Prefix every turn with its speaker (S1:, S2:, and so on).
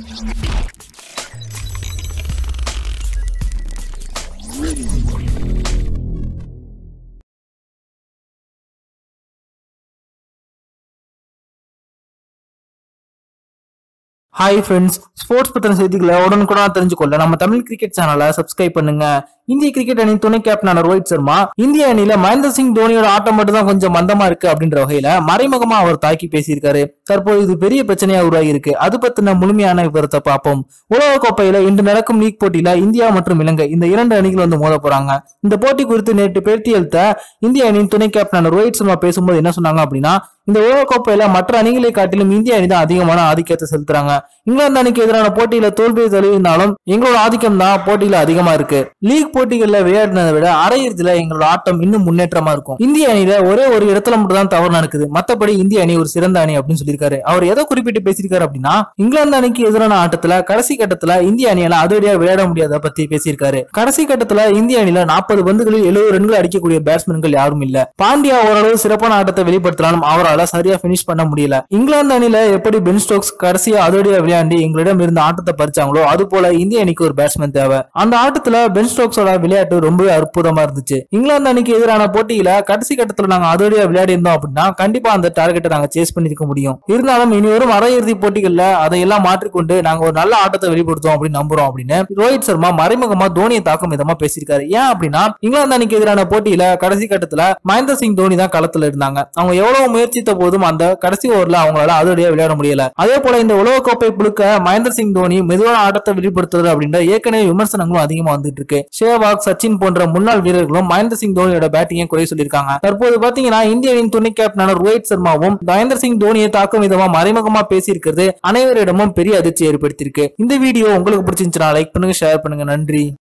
S1: hi friends sports பத்தின செய்திகளை உடனுக்குடன் தெரிஞ்சுக்கொள்ள நம்ம தமிழ் கிரிக்கெட் சேனலை சப்ஸ்கிரைப் பண்ணுங்க இந்திய கிரிக்கெட் அணி துணை கேப்டனான ரோஹித் சர்மா இந்திய அணியில மகேந்திர சிங் தோனியோட ஆட்டம் மட்டும் தான் கொஞ்சம் மந்தமா இருக்கு அப்படின்ற வகையில மறைமுகமா அவர் தாக்கி பேசியிருக்காரு தற்போது இது பெரிய பிரச்சனையா உருவாகி இருக்கு அது பத்தின முழுமையான விவரத்தை பார்ப்போம் உலக கோப்பையில இன்று நடக்கும் லீக் போட்டியில இந்தியா மற்றும் இலங்கை இந்த இரண்டு அணிகள் வந்து மோத போறாங்க இந்த போட்டி குறித்து நேற்று பேட்டி அளித்த இந்திய அணியின் துணை கேப்டனான ரோஹித் சர்மா பேசும்போது என்ன சொன்னாங்க அப்படின்னா இந்த உலகக்கோப்பையில மற்ற அணிகளை காட்டிலும் இந்திய அணி தான் அதிகமான ஆதிக்கத்தை செலுத்துறாங்க இங்கிலாந்து அணிக்கு எதிரான போட்டியில தோல்வியை தழுவினாலும் எங்களோட ஆதிக்கம் தான் போட்டியில அதிகமா இருக்கு லீக் போட்டிகள்ல விளையாடினதை விட அரையிறுதியில எங்களோட ஆட்டம் இன்னும் முன்னேற்றமா இருக்கும் இந்திய அணியில ஒரே ஒரு இடத்துல மட்டும் தான் தவறு நடக்குது மத்தபடி இந்திய அணி ஒரு சிறந்த அணி அப்படின்னு சொல்லியிருக்காரு அவர் எதை குறிப்பிட்டு பேசியிருக்காரு அப்படின்னா இங்கிலாந்து அணிக்கு எதிரான ஆட்டத்துல கடைசி கட்டத்துல இந்திய அணியால அதிரடியா விளையாட முடியாத பத்தி பேசியிருக்காரு கடைசி கட்டத்துல இந்திய அணியில நாற்பது பந்துகளில் எழுபது ரன்கள் அடிக்கக்கூடிய பேட்ஸ்மேன்கள் யாரும் இல்ல பாண்டியா ஓரளவு சிறப்பான ஆட்டத்தை வெளிப்படுத்தினாலும் அவரால் சரியா பினிஷ் பண்ண முடியல இங்கிலாந்து அணியில எப்படி பென் ஸ்டோக்ஸ் கடைசியா அதிரடியா விளையாண்டி எங்களிடம் இருந்த ஆட்டத்தை பறிச்சாங்களோ அது போல இந்திய அணிக்கு ஒரு பேட்ஸ்மேன் தேவை அந்த ஆட்டத்துல பென் ஸ்டோக்ஸோட விளையாட்டு ரொம்பவே அற்புதமா இருந்துச்சு இங்கிலாந்து அணிக்கு எதிரான போட்டியில கடைசி கட்டத்துல நாங்க அதிரடியா விளையாடி இருந்தோம் அப்படின்னா கண்டிப்பா அந்த டார்கெட்டை நாங்க சேஸ் பண்ணிருக்க முடியும் இருந்தாலும் இனி வரும் அரையிறுதி போட்டிகள்ல அதையெல்லாம் மாற்றிக்கொண்டு நாங்க ஒரு நல்ல ஆட்டத்தை வெளிப்படுத்துவோம் அப்படின்னு நம்புறோம் அப்படின்னு ரோஹித் சர்மா மறைமுகமா தோனியை தாக்கும் விதமா பேசியிருக்காரு ஏன் அப்படின்னா இங்கிலாந்து அணிக்கு எதிரான போட்டியில கடைசி கட்டத்துல மகேந்திர சிங் தோனி தான் களத்துல இருந்தாங்க அவங்க எவ்வளவு முயற்சித்த போதும் அந்த கடைசி ஓவர்ல அவங்களால அதிரடியா விளையாட முடியல அதே போல இந்த உலகக்கோப்பை புழுக்க மகேந்திர சிங் தோனி மெதுவான ஆட்டத்தை வெளிப்படுத்துறது அப்படின்ற ஏற்கனவே விமர்சனங்களும் அதிகமா வந்துட்டு இருக்கு ஷேவாக் சச்சின் போன்ற முன்னாள் வீரர்களும் மகேந்திர சிங் தோனியோட பேட்டிங்கை குறை சொல்லியிருக்காங்க தற்போது பாத்தீங்கன்னா இந்திய அணியின் துணை கேப்டனான ரோஹித் சர்மாவும் மகேந்திர சிங் தோனியை தாக்கும் விதமா மறைமுகமா பேசியிருக்கிறது அனைவரிடமும் பெரிய அதிர்ச்சி ஏற்படுத்தியிருக்கு இந்த வீடியோ உங்களுக்கு பிடிச்சிருந்துச்சுன்னா லைக் பண்ணுங்க ஷேர் பண்ணுங்க நன்றி